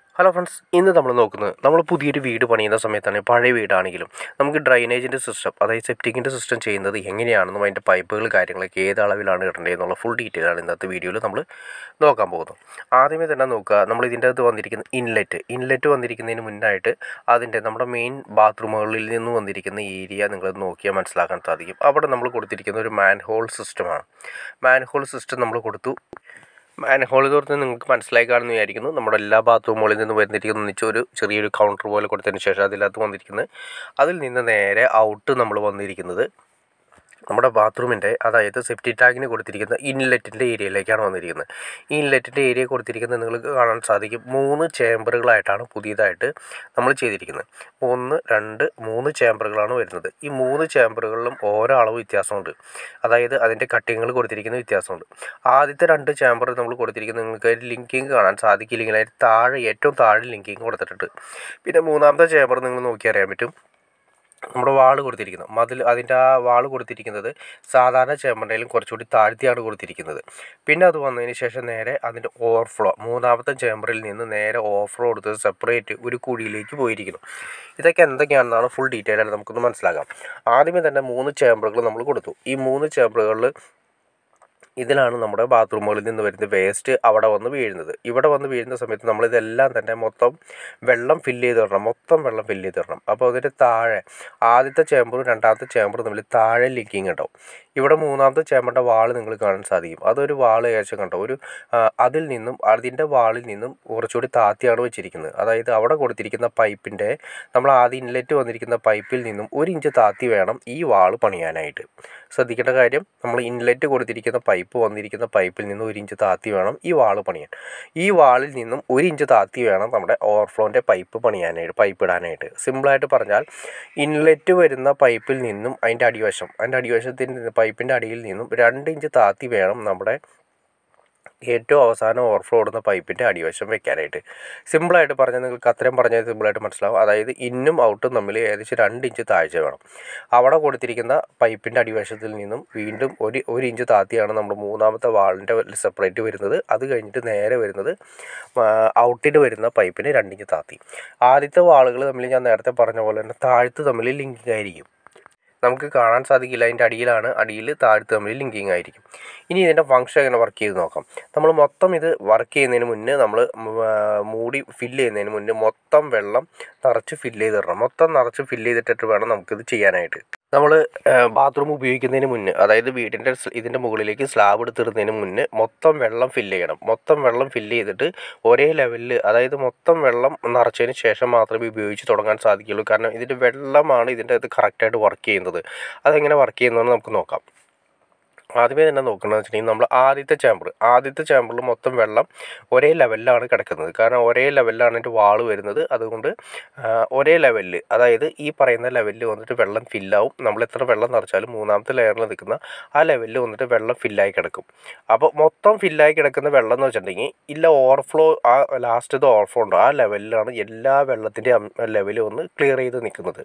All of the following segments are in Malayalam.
ഹലോ ഫ്രണ്ട്സ് ഇന്ന് നമ്മൾ നോക്കുന്നത് നമ്മൾ പുതിയൊരു വീട് പണിയുന്ന സമയത്താണ് പഴയ വീടാണെങ്കിലും നമുക്ക് ഡ്രൈനേജിൻ്റെ സിസ്റ്റം അതായത് സെപ്റ്റിക്കിൻ്റെ സിസ്റ്റം ചെയ്യുന്നത് എങ്ങനെയാണെന്നും അതിൻ്റെ പൈപ്പുകൾ കാര്യങ്ങളൊക്കെ ഏത് അളവിലാണ് ഇടേണ്ടത് എന്നുള്ള ഫുൾ ഡീറ്റെയിൽ ആണ് ഇന്നത്തെ വീഡിയോയിൽ നമ്മൾ നോക്കാൻ പോകുന്നത് ആദ്യമേ തന്നെ നോക്കുക നമ്മൾ ഇതിൻ്റെ അകത്ത് വന്നിരിക്കുന്ന ഇൻലെറ്റ് ഇൻലെറ്റ് വന്നിരിക്കുന്നതിന് മുന്നായിട്ട് അതിൻ്റെ നമ്മുടെ മെയിൻ ബാത്റൂമുകളിൽ നിന്ന് വന്നിരിക്കുന്ന ഏരിയ നിങ്ങൾ നോക്കിയാൽ മനസ്സിലാക്കാൻ സാധിക്കും അവിടെ നമ്മൾ കൊടുത്തിരിക്കുന്ന ഒരു മാൻ ഹോൾ സിസ്റ്റമാണ് മാൻ ഹോൾ സിസ്റ്റം നമ്മൾ കൊടുത്തു മാൻഹോൾ തുറന്ന് നിങ്ങൾക്ക് മനസ്സിലായി കാണുന്നു വിചാരിക്കുന്നു നമ്മുടെ എല്ലാ ബാത്റൂമുകളിൽ നിന്ന് വരുന്നിരിക്കുന്ന ഒന്നിച്ച് ഒരു ചെറിയൊരു കൗണ്ടർ പോലെ കൊടുത്തതിന് ശേഷം അതിനകത്ത് വന്നിരിക്കുന്നത് അതിൽ നിന്ന് നേരെ ഔട്ട് നമ്മൾ വന്നിരിക്കുന്നത് നമ്മുടെ ബാത്റൂമിൻ്റെ അതായത് സെപ്റ്റി ടാങ്കിന് കൊടുത്തിരിക്കുന്ന ഇൻലെറ്റിൻ്റെ ഏരിയയിലേക്കാണ് വന്നിരിക്കുന്നത് ഈ ഇൻലെറ്റിൻ്റെ ഏരിയ കൊടുത്തിരിക്കുന്നത് നിങ്ങൾക്ക് കാണാൻ സാധിക്കും മൂന്ന് ചേമ്പറുകളായിട്ടാണ് പുതിയതായിട്ട് നമ്മൾ ചെയ്തിരിക്കുന്നത് ഒന്ന് രണ്ട് മൂന്ന് ചേമ്പറുകളാണ് വരുന്നത് ഈ മൂന്ന് ചേമ്പറുകളിലും ഓരോ അളവ് വ്യത്യാസമുണ്ട് അതായത് അതിൻ്റെ കട്ടിങ്ങൾ കൊടുത്തിരിക്കുന്ന വ്യത്യാസമുണ്ട് ആദ്യത്തെ രണ്ട് ചേമ്പർ നമ്മൾ കൊടുത്തിരിക്കുന്നത് നിങ്ങൾക്ക് ലിങ്കിങ് കാണാൻ സാധിക്കില്ലെങ്കിൽ അതിന് താഴെ ഏറ്റവും താഴെ ലിങ്കിങ് കൊടുത്തിട്ടുണ്ട് പിന്നെ മൂന്നാമത്തെ ചേമ്പർ നിങ്ങൾ നോക്കി അറിയാൻ പറ്റും നമ്മുടെ വാള് കൊടുത്തിരിക്കുന്നത് മതിൽ അതിൻ്റെ ആ വാള് കൊടുത്തിരിക്കുന്നത് സാധാരണ ചേമ്പറിലും കുറച്ചുകൂടി താഴ്ത്തിയാണ് കൊടുത്തിരിക്കുന്നത് പിന്നെ അത് വന്നതിന് ശേഷം നേരെ അതിൻ്റെ ഓവർഫ്ലോ മൂന്നാമത്തെ ചേമ്പറിൽ നിന്ന് നേരെ ഓവർഫ്ലോ കൊടുത്തത് സെപ്പറേറ്റ് ഒരു കുഴിയിലേക്ക് പോയിരിക്കുന്നു ഇതൊക്കെ എന്തൊക്കെയാണെന്നാണ് ഫുൾ ഡീറ്റെയിൽ ആയിട്ട് നമുക്കൊന്ന് മനസ്സിലാക്കാം ആദ്യമേ തന്നെ മൂന്ന് ചേമ്പറുകൾ നമ്മൾ കൊടുത്തു ഈ മൂന്ന് ചേമ്പറുകളിൽ ഇതിലാണ് നമ്മുടെ ബാത്റൂമുകളിൽ നിന്ന് വരുന്ന വേസ്റ്റ് അവിടെ വന്ന് വീഴുന്നത് ഇവിടെ വന്ന് വീഴുന്ന സമയത്ത് നമ്മളിതെല്ലാം തന്നെ മൊത്തം വെള്ളം ഫില്ല് ചെയ്ത് തരണം മൊത്തം വെള്ളം ഫില്ല് ചെയ്ത് തരണം അപ്പോൾ അതിൻ്റെ താഴെ ആദ്യത്തെ ചേമ്പറും രണ്ടാമത്തെ ചേമ്പറും തമ്മിൽ താഴെ ലീക്കിങ് ഉണ്ടാവും ഇവിടെ മൂന്നാമത്തെ ചേമ്പറിൻ്റെ വാള് നിങ്ങൾ കാണാൻ സാധിക്കും അതൊരു വാള് ഏകദേശം കണ്ടോ ഒരു അതിൽ നിന്നും അതിൻ്റെ വാളിൽ നിന്നും കുറച്ചുകൂടി താത്തിയാണ് വെച്ചിരിക്കുന്നത് അതായത് അവിടെ കൊടുത്തിരിക്കുന്ന പൈപ്പിൻ്റെ നമ്മൾ ആദ്യം ഇൻലെറ്റ് വന്നിരിക്കുന്ന പൈപ്പിൽ നിന്നും ഒരു ഇഞ്ച് താത്തി വേണം ഈ വാള് പണിയാനായിട്ട് ശ്രദ്ധിക്കേണ്ട കാര്യം നമ്മൾ ഇൻലെറ്റ് കൊടുത്തിരിക്കുന്ന പൈപ്പ് വന്നിരിക്കുന്ന പൈപ്പിൽ നിന്ന് ഒരു ഇഞ്ച് താത്തി വേണം ഈ വാള് പണിയാൻ ഈ വാളിൽ നിന്നും ഒരു ഇഞ്ച് താത്തി വേണം നമ്മുടെ ഓവർഫ്ലോൻ്റെ പൈപ്പ് പണിയാനായിട്ട് പൈപ്പ് ഇടാനായിട്ട് സിമ്പിളായിട്ട് പറഞ്ഞാൽ ഇൻലെറ്റ് വരുന്ന പൈപ്പിൽ നിന്നും അതിൻ്റെ അടിവശം അതിൻ്റെ അടിവശത്തിൻ്റെ പൈപ്പിൻ്റെ അടിയിൽ നിന്നും രണ്ട് ഇഞ്ച് താത്തി വേണം നമ്മുടെ ഏറ്റവും അവസാനം ഓവർഫ്ലോ ഓടുന്ന പൈപ്പിൻ്റെ അടിവശം വെക്കാനായിട്ട് സിമ്പിളായിട്ട് പറഞ്ഞാൽ നിങ്ങൾക്ക് അത്രയും പറഞ്ഞാൽ സിമ്പിളായിട്ട് മനസ്സിലാവും അതായത് ഇന്നും ഔട്ടും തമ്മിൽ ഏകദേശം രണ്ട് ഇഞ്ച് താഴ്ച വേണം അവിടെ കൊടുത്തിരിക്കുന്ന പൈപ്പിൻ്റെ അടിവശത്തിൽ നിന്നും വീണ്ടും ഒരു ഒരു ഇഞ്ച് താത്തിയാണ് നമ്മൾ മൂന്നാമത്തെ വാളിൻ്റെ സെപ്പറേറ്റ് വരുന്നത് അത് കഴിഞ്ഞിട്ട് നേരെ വരുന്നത് ഔട്ടിന് വരുന്ന പൈപ്പിന് രണ്ട് ഇഞ്ച് താത്തി ആദ്യത്തെ വാളുകൾ തമ്മിൽ ഞാൻ നേരത്തെ പറഞ്ഞ പോലെ തന്നെ താഴ്ത്ത് തമ്മിൽ ലിങ്കിങ് ആയിരിക്കും നമുക്ക് കാണാൻ സാധിക്കില്ല അതിൻ്റെ അടിയിലാണ് അടിയിൽ താഴ്ത്ത് തമ്മിൽ ലിങ്കിങ് ആയിരിക്കും ഇനി ഇതിൻ്റെ ഫംഗ്ഷൻ എങ്ങനെ വർക്ക് ചെയ്ത് നോക്കാം നമ്മൾ മൊത്തം ഇത് വർക്ക് ചെയ്യുന്നതിന് മുന്നേ നമ്മൾ മൂടി ഫില്ല് ചെയ്യുന്നതിന് മുന്നേ മൊത്തം വെള്ളം നിറച്ച് ഫില്ല് ചെയ്തിടണം മൊത്തം നിറച്ച് ഫില്ല് ചെയ്തിട്ടിട്ട് വേണം നമുക്കിത് ചെയ്യാനായിട്ട് നമ്മൾ ബാത്റൂം ഉപയോഗിക്കുന്നതിന് മുന്നേ അതായത് വീടിൻ്റെ ഇതിൻ്റെ മുകളിലേക്ക് സ്ലാബ് എടുത്തിടുന്നതിന് മുന്നേ മൊത്തം വെള്ളം ഫില്ല് ചെയ്യണം മൊത്തം വെള്ളം ഫില്ല് ചെയ്തിട്ട് ഒരേ ലെവലിൽ അതായത് മൊത്തം വെള്ളം നിറച്ചതിന് ശേഷം മാത്രമേ ഉപയോഗിച്ച് തുടങ്ങാൻ സാധിക്കുകയുള്ളൂ കാരണം ഇതിൻ്റെ വെള്ളമാണ് ഇതിൻ്റെ അത് കറക്റ്റായിട്ട് വർക്ക് ചെയ്യുന്നത് അതെങ്ങനെ വർക്ക് ചെയ്യുന്നതെന്ന് നമുക്ക് നോക്കാം ആദ്യമേ തന്നെ നോക്കുന്നത് വെച്ചിട്ടുണ്ടെങ്കിൽ നമ്മൾ ആദ്യത്തെ ചേമ്പർ ആദ്യത്തെ ചേമ്പറിൽ മൊത്തം വെള്ളം ഒരേ ലെവലിലാണ് കിടക്കുന്നത് കാരണം ഒരേ ലെവലിലാണ് അതിൻ്റെ വാള് വരുന്നത് അതുകൊണ്ട് ഒരേ ലെവലിൽ അതായത് ഈ പറയുന്ന ലെവലിൽ വന്നിട്ട് വെള്ളം ഫില്ലാവും നമ്മൾ എത്ര വെള്ളം നിറച്ചാലും മൂന്നാമത്തെ ലെയറിൽ നിൽക്കുന്ന ആ ലെവലിൽ വന്നിട്ട് വെള്ളം ഫില്ലായി കിടക്കും അപ്പോൾ മൊത്തം ഫില്ലായി കിടക്കുന്ന വെള്ളം എന്ന് വെച്ചിട്ടുണ്ടെങ്കിൽ ഇല്ല ഓവർഫ്ലോ ആ ലാസ്റ്റത്തെ ഓവർഫ്ലോ ഉണ്ട് ആ ലെവലിലാണ് എല്ലാ വെള്ളത്തിൻ്റെ ലെവലും ഒന്ന് ക്ലിയർ ചെയ്ത് നിൽക്കുന്നത്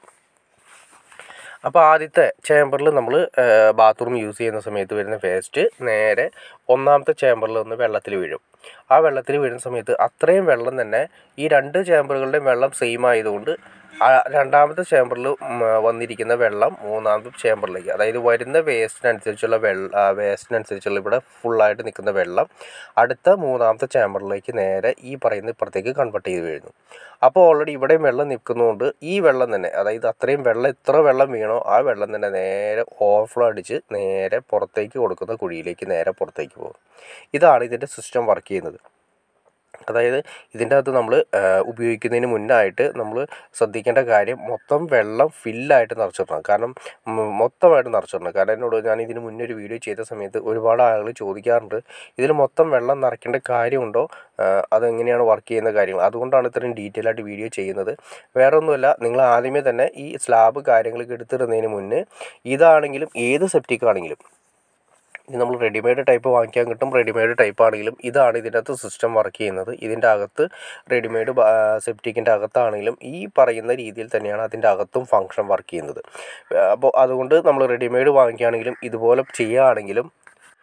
അപ്പോൾ ആദ്യത്തെ ചേമ്പറിൽ നമ്മൾ ബാത്റൂം യൂസ് ചെയ്യുന്ന സമയത്ത് വരുന്ന വേസ്റ്റ് നേരെ ഒന്നാമത്തെ ചേമ്പറിൽ നിന്ന് വെള്ളത്തിൽ വീഴും ആ വെള്ളത്തിൽ വീഴുന്ന സമയത്ത് അത്രയും വെള്ളം തന്നെ ഈ രണ്ട് ചേമ്പറുകളുടെയും വെള്ളം സെയിം ആയതുകൊണ്ട് രണ്ടാമത്തെ ചേമ്പറിൽ വന്നിരിക്കുന്ന വെള്ളം മൂന്നാമത്തെ ചേമ്പറിലേക്ക് അതായത് വരുന്ന വേസ്റ്റിനനുസരിച്ചുള്ള വെള്ള വേസ്റ്റിനനുസരിച്ചുള്ള ഇവിടെ ഫുള്ളായിട്ട് നിൽക്കുന്ന വെള്ളം അടുത്ത മൂന്നാമത്തെ ചേമ്പറിലേക്ക് നേരെ ഈ പറയുന്ന ഇപ്പുറത്തേക്ക് കൺവെർട്ട് ചെയ്ത് വീഴുന്നു അപ്പോൾ ഓൾറെഡി ഇവിടെയും വെള്ളം നിൽക്കുന്നതുകൊണ്ട് ഈ വെള്ളം തന്നെ അതായത് അത്രയും വെള്ളം എത്ര വെള്ളം വീണോ ആ വെള്ളം തന്നെ നേരെ ഓവർഫ്ലോ അടിച്ച് നേരെ പുറത്തേക്ക് കൊടുക്കുന്ന കുഴിയിലേക്ക് നേരെ പുറത്തേക്ക് പോകും ഇതാണ് ഇതിൻ്റെ സിസ്റ്റം വർക്ക് ചെയ്യുന്നത് അതായത് ഇതിൻ്റെ അകത്ത് നമ്മൾ ഉപയോഗിക്കുന്നതിന് മുന്നായിട്ട് നമ്മൾ ശ്രദ്ധിക്കേണ്ട കാര്യം മൊത്തം വെള്ളം ഫില്ലായിട്ട് നിറച്ചിടണം കാരണം മൊത്തമായിട്ട് നിറച്ചിടണം കാരണം എന്നോട് ഞാൻ ഇതിന് മുന്നേ ഒരു വീഡിയോ ചെയ്ത സമയത്ത് ഒരുപാട് ആളുകൾ ചോദിക്കാറുണ്ട് ഇതിൽ മൊത്തം വെള്ളം നിറയ്ക്കേണ്ട കാര്യമുണ്ടോ അതെങ്ങനെയാണ് വർക്ക് ചെയ്യുന്ന കാര്യങ്ങൾ അതുകൊണ്ടാണ് ഇത്രയും ഡീറ്റെയിൽ ആയിട്ട് വീഡിയോ ചെയ്യുന്നത് വേറെ ഒന്നുമല്ല നിങ്ങൾ ആദ്യമേ തന്നെ ഈ സ്ലാബ് കാര്യങ്ങളൊക്കെ എടുത്തിടുന്നതിന് മുന്നേ ഇതാണെങ്കിലും ഏത് സെപ്റ്റിക് ആണെങ്കിലും ഇത് നമ്മൾ റെഡിമെയ്ഡ് ടൈപ്പ് വാങ്ങിക്കാൻ കിട്ടും റെഡിമെയ്ഡ് ടൈപ്പ് ആണെങ്കിലും ഇതാണ് ഇതിൻ്റെ അകത്ത് സിസ്റ്റം വർക്ക് ചെയ്യുന്നത് ഇതിൻ്റെ അകത്ത് റെഡിമെയ്ഡ് സെപ്റ്റിക്കിൻ്റെ അകത്താണെങ്കിലും ഈ പറയുന്ന രീതിയിൽ തന്നെയാണ് അതിൻ്റെ അകത്തും ഫങ്ഷൻ വർക്ക് ചെയ്യുന്നത് അപ്പോൾ അതുകൊണ്ട് നമ്മൾ റെഡിമെയ്ഡ് വാങ്ങിക്കുകയാണെങ്കിലും ഇതുപോലെ ചെയ്യുകയാണെങ്കിലും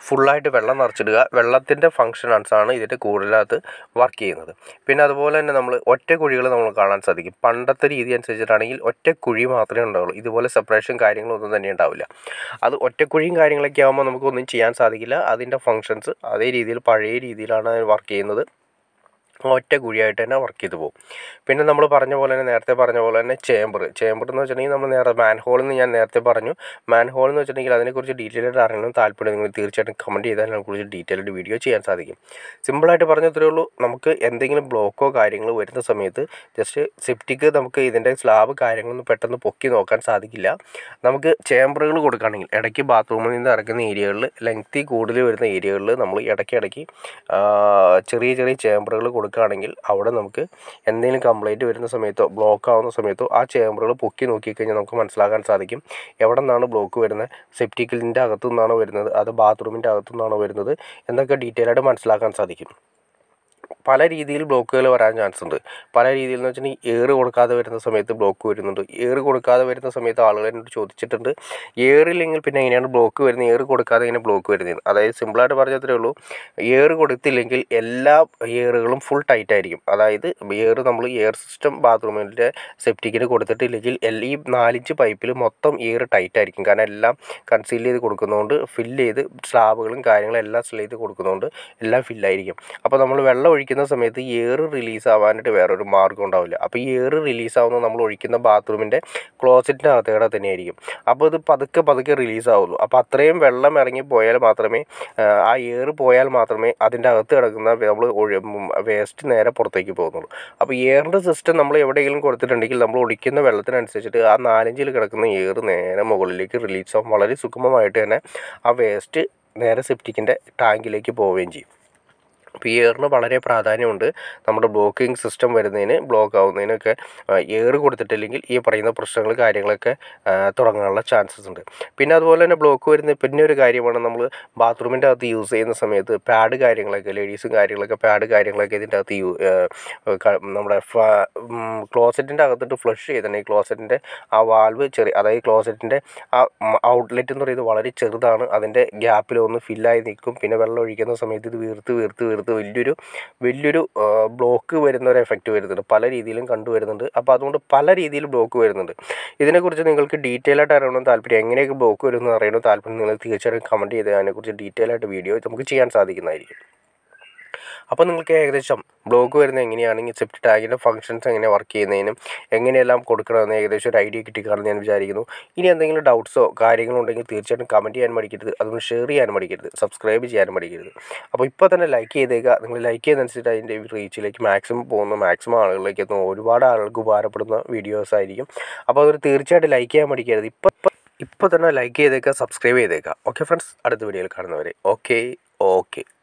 ഫുള്ളായിട്ട് വെള്ളം നിറച്ചിടുക വെള്ളത്തിൻ്റെ ഫങ്ഷൻസാണ് ഇതിൻ്റെ കൂടുതലകത്ത് വർക്ക് ചെയ്യുന്നത് പിന്നെ അതുപോലെ തന്നെ നമ്മൾ ഒറ്റ കുഴികൾ നമ്മൾ കാണാൻ സാധിക്കും പണ്ടത്തെ രീതി അനുസരിച്ചിട്ടാണെങ്കിൽ ഒറ്റ കുഴി മാത്രമേ ഉണ്ടാവുള്ളൂ ഇതുപോലെ സെപ്പറേഷൻ കാര്യങ്ങളൊന്നും തന്നെ ഉണ്ടാവില്ല അത് ഒറ്റക്കുഴിയും കാര്യങ്ങളൊക്കെ ആകുമ്പോൾ നമുക്കൊന്നും ചെയ്യാൻ സാധിക്കില്ല അതിൻ്റെ ഫങ്ഷൻസ് അതേ രീതിയിൽ പഴയ രീതിയിലാണ് വർക്ക് ചെയ്യുന്നത് ഒറ്റ കുഴിയായിട്ട് തന്നെ വർക്ക് ചെയ്ത് പോകും പിന്നെ നമ്മൾ പറഞ്ഞ പോലെ തന്നെ നേരത്തെ പറഞ്ഞ പോലെ തന്നെ ചേമ്പർ ചേമ്പർ എന്ന് വെച്ചിട്ടുണ്ടെങ്കിൽ നമ്മൾ നേരെ മാൻ ഹോൾ എന്ന് ഞാൻ നേരത്തെ പറഞ്ഞു മാൻ ഹോൾ എന്ന് വെച്ചിട്ടുണ്ടെങ്കിൽ അതിനെക്കുറിച്ച് ഡീറ്റെയിൽ ആയിട്ട് അറിയണം താല്പര്യം നിങ്ങൾ തീർച്ചയായിട്ടും കമൻറ്റ് ചെയ്താൽ അതിനെക്കുറിച്ച് ഡീറ്റെയിൽഡ് വീഡിയോ ചെയ്യാൻ സാധിക്കും സിമ്പിളായിട്ട് പറഞ്ഞത്രേ ഉള്ളൂ നമുക്ക് എന്തെങ്കിലും ബ്ലോക്കോ കാര്യങ്ങളോ വരുന്ന സമയത്ത് ജസ്റ്റ് സെപ്റ്റിക്ക് നമുക്ക് ഇതിൻ്റെ സ്ലാബ് കാര്യങ്ങളൊന്നും പെട്ടെന്ന് പൊക്കി നോക്കാൻ സാധിക്കില്ല നമുക്ക് ചേമ്പറുകൾ കൊടുക്കുകയാണെങ്കിൽ ഇടയ്ക്ക് ബാത്റൂമിൽ നിന്ന് ഇറക്കുന്ന ഏരിയകളിൽ ലെങ്തി കൂടുതൽ വരുന്ന ഏരിയകളിൽ നമ്മൾ ഇടയ്ക്ക് ഇടയ്ക്ക് ചെറിയ ചെറിയ ചേമ്പറുകൾ കൊടുക്കുകയാണെങ്കിൽ അവിടെ നമുക്ക് എന്തെങ്കിലും കംപ്ലൈൻറ്റ് വരുന്ന സമയത്തോ ബ്ലോക്ക് ആവുന്ന സമയത്തോ ആ ചേമ്പറുകൾ പൊക്കി നോക്കിക്കഴിഞ്ഞാൽ നമുക്ക് മനസ്സിലാക്കാൻ സാധിക്കും എവിടെ നിന്നാണ് ബ്ലോക്ക് വരുന്നത് സെപ്റ്റിക്കിലിൻ്റെ അകത്തു നിന്നാണോ വരുന്നത് അത് ബാത്റൂമിൻ്റെ അകത്തു നിന്നാണോ വരുന്നത് എന്നൊക്കെ ഡീറ്റെയിൽ ആയിട്ട് മനസ്സിലാക്കാൻ സാധിക്കും പല രീതിയിൽ ബ്ലോക്കുകൾ വരാൻ ചാൻസ് ഉണ്ട് പല രീതിയിൽ എന്ന് വെച്ചിട്ടുണ്ടെങ്കിൽ എയർ കൊടുക്കാതെ വരുന്ന സമയത്ത് ബ്ലോക്ക് വരുന്നുണ്ട് എയർ കൊടുക്കാതെ വരുന്ന സമയത്ത് ആളുകൾ എന്നോട് ചോദിച്ചിട്ടുണ്ട് എയറില്ലെങ്കിൽ പിന്നെ എങ്ങനെയാണ് ബ്ലോക്ക് വരുന്നത് എയർ കൊടുക്കാതെ എങ്ങനെ ബ്ലോക്ക് വരുന്നത് അതായത് സിമ്പിളായിട്ട് പറഞ്ഞത്രേ ഉള്ളൂ എയർ കൊടുത്തില്ലെങ്കിൽ എല്ലാ എയറുകളും ഫുൾ ടൈറ്റ് ആയിരിക്കും അതായത് എയർ നമ്മൾ എയർ സിസ്റ്റം ബാത്റൂമിൻ്റെ സെപ്റ്റിക്കിന് കൊടുത്തിട്ടില്ലെങ്കിൽ എല്ലാ ഈ നാലിഞ്ച് പൈപ്പിൽ മൊത്തം എയർ ടൈറ്റ് ആയിരിക്കും കാരണം എല്ലാം കൺസീൽ ചെയ്ത് കൊടുക്കുന്നതുകൊണ്ട് ഫില്ല് ചെയ്ത് സ്ലാബുകളും കാര്യങ്ങളും എല്ലാം ഫിൽ ചെയ്ത് കൊടുക്കുന്നതുകൊണ്ട് എല്ലാം ഫില്ലായിരിക്കും അപ്പോൾ നമ്മൾ വെള്ളം ഒഴിക്കുന്ന സമയത്ത് എയർ റിലീസ് ആവാനായിട്ട് വേറൊരു മാർഗ്ഗം ഉണ്ടാവില്ല അപ്പോൾ ഈ എയർ റിലീസ് ആവുന്നത് നമ്മൾ ഒഴിക്കുന്ന ബാത്റൂമിൻ്റെ ക്ലോസറ്റിൻ്റെ അകത്തേടെ തന്നെയായിരിക്കും അപ്പോൾ ഇത് പതുക്കെ പതുക്കെ റിലീസ് ആവുള്ളൂ അപ്പോൾ അത്രയും വെള്ളം ഇറങ്ങി പോയാൽ മാത്രമേ ആ എയർ പോയാൽ മാത്രമേ അതിൻ്റെ അകത്ത് കിടക്കുന്ന നമ്മൾ വേസ്റ്റ് നേരെ പുറത്തേക്ക് പോകുന്നുള്ളൂ അപ്പോൾ എയറിൻ്റെ സിസ്റ്റം നമ്മൾ എവിടെയെങ്കിലും കൊടുത്തിട്ടുണ്ടെങ്കിൽ നമ്മൾ ഒഴിക്കുന്ന വെള്ളത്തിനനുസരിച്ചിട്ട് ആ നാലഞ്ചിൽ കിടക്കുന്ന എയർ നേരെ മുകളിലേക്ക് റിലീസ് ആവും വളരെ സുഗമമായിട്ട് തന്നെ ആ വേസ്റ്റ് നേരെ സെപ്റ്റിക്കിൻ്റെ ടാങ്കിലേക്ക് പോവുകയും ചെയ്യും അപ്പോൾ ഈ എയറിന് വളരെ പ്രാധാന്യമുണ്ട് നമ്മുടെ ബ്ലോക്കിംഗ് സിസ്റ്റം വരുന്നതിന് ബ്ലോക്ക് ആവുന്നതിനൊക്കെ എയർ കൊടുത്തിട്ടില്ലെങ്കിൽ ഈ പറയുന്ന പ്രശ്നങ്ങൾ കാര്യങ്ങളൊക്കെ തുടങ്ങാനുള്ള ചാൻസസ് ഉണ്ട് പിന്നെ അതുപോലെ തന്നെ ബ്ലോക്ക് വരുന്ന പിന്നെ ഒരു കാര്യമാണ് നമ്മൾ ബാത്റൂമിൻ്റെ അകത്ത് യൂസ് ചെയ്യുന്ന സമയത്ത് പാഡ് കാര്യങ്ങളൊക്കെ ലേഡീസും കാര്യങ്ങളൊക്കെ പാഡ് കാര്യങ്ങളൊക്കെ ഇതിൻ്റെ അകത്ത് യൂ നമ്മുടെ ക്ലോസറ്റിൻ്റെ അകത്തിട്ട് ഫ്ലഷ് ചെയ്തിട്ടുണ്ടെങ്കിൽ ക്ലോസറ്റിൻ്റെ ആ വാൽവ് ചെറിയ അതായത് ക്ലോസറ്റിൻ്റെ ആ ഔട്ട്ലെറ്റ് എന്ന് പറയുന്നത് വളരെ ചെറുതാണ് അതിൻ്റെ ഗ്യാപ്പിൽ ഒന്ന് ഫില്ലായി നിൽക്കും പിന്നെ വെള്ളം ഒഴിക്കുന്ന സമയത്ത് ഇത് വീർത്ത് വീർത്ത് വീർത്ത് വലിയൊരു വലിയൊരു ബ്ലോക്ക് വരുന്ന ഒരു എഫക്റ്റ് വരുന്നുണ്ട് പല രീതിയിലും കണ്ടുവരുന്നുണ്ട് അപ്പോൾ അതുകൊണ്ട് പല രീതിയിൽ ബ്ലോക്ക് വരുന്നുണ്ട് ഇതിനെക്കുറിച്ച് നിങ്ങൾക്ക് ഡീറ്റെയിൽ ആയിട്ട് അറിയണം താല്പര്യം എങ്ങനെയൊക്കെ ബ്ലോക്ക് വരുമെന്ന് അറിയണം താല്പര്യം നിങ്ങൾ തീർച്ചയായിട്ടും കമൻറ്റ് ചെയ്ത് അതിനെക്കുറിച്ച് ഡീറ്റെയിൽ ആയിട്ട് വീഡിയോ നമുക്ക് ചെയ്യാൻ സാധിക്കുന്നതായിരിക്കും അപ്പോൾ നിങ്ങൾക്ക് ഏകദേശം ബ്ലോഗ് വരുന്നത് എങ്ങനെയാണെങ്കിൽ സെപ്റ്റ് ടാഗിൻ്റെ ഫംഗ്ഷൻസ് എങ്ങനെ വർക്ക് ചെയ്യുന്നതിനും എങ്ങനെയെല്ലാം കൊടുക്കണമെന്ന് ഏകദേശം ഒരു ഐഡിയ കിട്ടിക്കാണെന്ന് ഞാൻ വിചാരിക്കുന്നു ഇനി എന്തെങ്കിലും ഡൗട്ട്സോ കാര്യങ്ങളോ ഉണ്ടെങ്കിൽ തീർച്ചയായിട്ടും കമൻറ്റ് ചെയ്യാൻ മടിക്കരുത് അതൊന്ന് ഷെയർ ചെയ്യാൻ മടിക്കരുത് സബ്സ്ക്രൈബ് ചെയ്യാൻ മടിക്കരുത് അപ്പോൾ ഇപ്പോൾ തന്നെ ലൈക്ക് ചെയ്തേക്കുക നിങ്ങൾ ലൈക്ക് ചെയ്യുന്നതനുസരിച്ച് അതിൻ്റെ റീച്ചിലേക്ക് മാക്സിമം പോകുന്ന മാക്സിമം ആളുകളിലേക്ക് എത്തുന്ന ഒരുപാട് ആളുകൾക്ക് ഉപകാരപ്പെടുന്ന വീഡിയോസ് ആയിരിക്കും അപ്പോൾ അതൊരു തീർച്ചയായിട്ടും ലൈക്ക് ചെയ്യാൻ മടിക്കരുത് ഇപ്പോൾ ഇപ്പോൾ തന്നെ ലൈക്ക് ചെയ്തേക്കുക സബ്സ്ക്രൈബ് ചെയ്തേക്കുക ഓക്കെ ഫ്രണ്ട്സ് അടുത്ത വീഡിയോയിൽ കാണുന്നവരെ ഓക്കെ ഓക്കെ